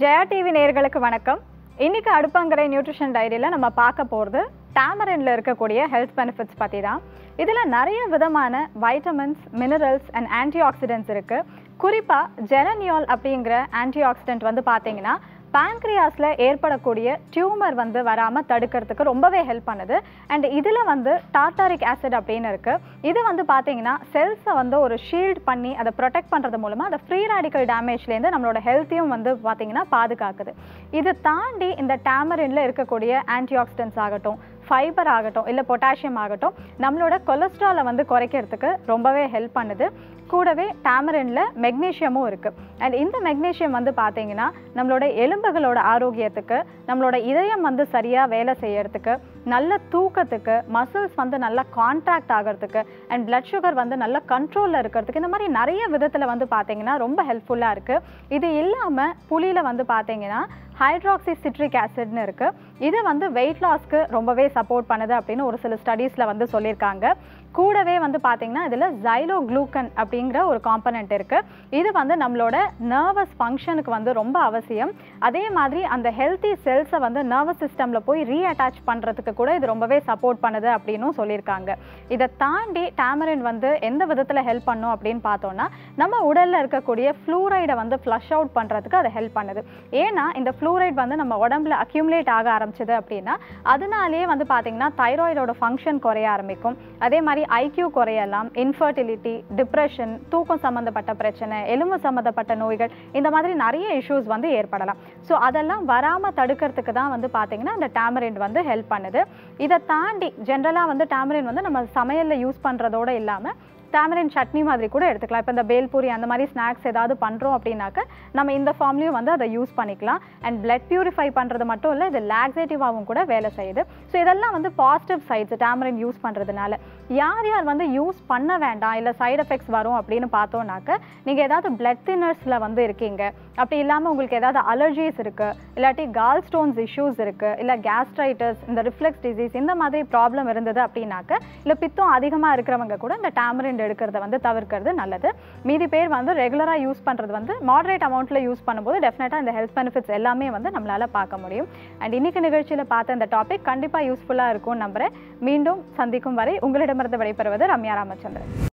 Jaya TV நேயர்களுக்கு வணக்கம் இன்னைக்கு அடுப்பங்கரை நியூட்ரிஷன் டைரியில் நம்ம பார்க்க போகிறது டேமரின்ல இருக்கக்கூடிய ஹெல்த் பெனிஃபிட்ஸ் பற்றி தான் இதில் நிறைய விதமான vitamins minerals and antioxidants இருக்குது குறிப்பாக ஜெரனியால் அப்படிங்கிற ஆன்டி ஆக்சிடென்ட் வந்து பார்த்தீங்கன்னா pancreasல ஏற்படக்கூடிய டியூமர் வந்து வராமல் தடுக்கிறதுக்கு ரொம்பவே ஹெல்ப் பண்ணுது அண்ட் இதில் வந்து டார்டாரிக் ஆசிட் அப்படின்னு இருக்குது இது வந்து பார்த்தீங்கன்னா செல்ஸை வந்து ஒரு ஷீல்ட் பண்ணி அதை ப்ரொடெக்ட் பண்ணுறது மூலமாக அதை ஃப்ரீ ரேடிக்கல் டேமேஜ்லேருந்து நம்மளோட ஹெல்த்தையும் வந்து பார்த்தீங்கன்னா பாதுகாக்குது இது தாண்டி இந்த டேமரின்ல இருக்கக்கூடிய ஆன்டி ஆக்சிடென்ட்ஸ் ஆகட்டும் ஃபைபர் ஆகட்டும் இல்லை பொட்டாசியம் ஆகட்டும் நம்மளோட கொலஸ்ட்ராலை வந்து குறைக்கிறதுக்கு ரொம்பவே ஹெல்ப் பண்ணுது கூடவே டேமரின்ல மெக்னீஷியமும் இருக்குது அண்ட் இந்த மெக்னீஷியம் வந்து பார்த்தீங்கன்னா நம்மளோட எலும்புகளோட ஆரோக்கியத்துக்கு நம்மளோட இதயம் வந்து சரியாக வேலை செய்யறதுக்கு நல்ல தூக்கத்துக்கு மசில்ஸ் வந்து நல்லா கான்ட்ராக்ட் ஆகிறதுக்கு அண்ட் blood சுகர் வந்து நல்ல கண்ட்ரோலில் இருக்கிறதுக்கு இந்த மாதிரி நிறைய விதத்தில் வந்து பார்த்தீங்கன்னா ரொம்ப ஹெல்ப்ஃபுல்லாக இருக்குது இது இல்லாமல் புளியில் வந்து பார்த்தீங்கன்னா ஹைட்ராக்சி சிட்ரிக் ஆசிட்னு இருக்குது இது வந்து வெயிட் லாஸ்க்கு ரொம்பவே சப்போர்ட் பண்ணுது அப்படின்னு ஒரு சில ஸ்டடீஸில் வந்து சொல்லியிருக்காங்க கூடவே வந்து பார்த்தீங்கன்னா இதில் ஜைலோ குளூக்கன் அப்படிங்கிற ஒரு காம்பனண்ட் இருக்குது இது வந்து நம்மளோட நர்வஸ் ஃபங்க்ஷனுக்கு வந்து ரொம்ப அவசியம் அதே மாதிரி அந்த ஹெல்த்தி செல்ஸை வந்து நர்வஸ் சிஸ்டமில் போய் ரீஅட்டாச் பண்ணுறதுக்கு கூட இது ரொம்பவே சப்போர்ட் பண்ணுது அப்படின்னும் சொல்லியிருக்காங்க இதை தாண்டி டேமரின் வந்து எந்த விதத்தில் ஹெல்ப் பண்ணும் அப்படின்னு பார்த்தோம்னா நம்ம உடலில் இருக்கக்கூடிய ஃப்ளூரைடை வந்து ஃப்ளஷ் அவுட் பண்ணுறதுக்கு அது ஹெல்ப் பண்ணுது ஏன்னா இந்த ஃப்ளூரைட் வந்து நம்ம உடம்புல அக்யூமுலேட் ஆக ஆரம்பிச்சது அப்படின்னா அதனாலேயே வந்து பார்த்தீங்கன்னா தைராய்டோட ஃபங்க்ஷன் குறைய ஆரம்பிக்கும் அதே மாதிரி ஐக்யூ குறையலாம் இன்ஃபர்டிலிட்டி டிப்ரெஷன் தூக்கம் சம்மந்தப்பட்ட பிரச்சனை எலும்பு சம்மந்தப்பட்ட நோய்கள் இந்த மாதிரி நிறைய இஷ்யூஸ் வந்து ஏற்படலாம் ஸோ அதெல்லாம் வராமல் தடுக்கிறதுக்கு தான் வந்து பார்த்தீங்கன்னா இந்த டேமரின் வந்து ஹெல்ப் பண்ணுது இதை தாண்டி ஜென்ரலாக வந்து டேமரின் வந்து நம்ம சமையலில் யூஸ் பண்ணுறதோட இல்லாமல் டேமரின் சட்னி மாதிரி கூட எடுத்துக்கலாம் இப்போ இந்த பேல்பூரி அந்த மாதிரி ஸ்நாக்ஸ் ஏதாவது பண்ணுறோம் அப்படின்னாக்க நம்ம இந்த ஃபார்ம்லேயும் வந்து அதை யூஸ் பண்ணிக்கலாம் அண்ட் பிளட் பியூரிஃபை பண்ணுறது மட்டும் இல்லை இது லாக்ஸேட்டிவாகவும் கூட வேலை செய்யுது ஸோ இதெல்லாம் வந்து பாசிட்டிவ் சைட்ஸ் டேமரின் யூஸ் பண்ணுறதுனால யார் யார் வந்து யூஸ் பண்ண வேண்டாம் இல்லை சைடு எஃபெக்ட்ஸ் வரும் அப்படின்னு பார்த்தோன்னாக்க நீங்கள் ஏதாவது பிளட் தின்னர்ஸில் வந்து இருக்கீங்க அப்படி இல்லாமல் உங்களுக்கு ஏதாவது அலர்ஜிஸ் இருக்குது இல்லாட்டி கால் ஸ்டோன்ஸ் இஷ்யூஸ் இருக்குது இல்லை கேஸ்ட்ரைட்டிஸ் இந்த ரிஃப்ளெக்ஸ் டிசீஸ் இந்த மாதிரி ப்ராப்ளம் இருந்தது அப்படின்னாக்க இல்லை பித்தம் அதிகமாக இருக்கிறவங்க கூட இந்த டேமரின் எடுக்கிறத வந்து தவிர்க்கிறது நல்லது மீதி பேர் வந்து ரெகுலராக யூஸ் பண்ணுறது வந்து மாடரேட் அமௌண்ட்டில் யூஸ் பண்ணும்போது டெஃபினட்டாக இந்த ஹெல்த் பெனிஃபிட்ஸ் எல்லாமே வந்து நம்மளால் பார்க்க முடியும் அண்ட் இன்னைக்கு நிகழ்ச்சியில் பார்த்த இந்த டாபிக் கண்டிப்பாக யூஸ்ஃபுல்லாக இருக்கும்னு நம்புறேன் மீண்டும் சந்திக்கும் வரை உங்களிடமிருந்து விடைபெறுவது ரம்யா ராமச்சந்திரன்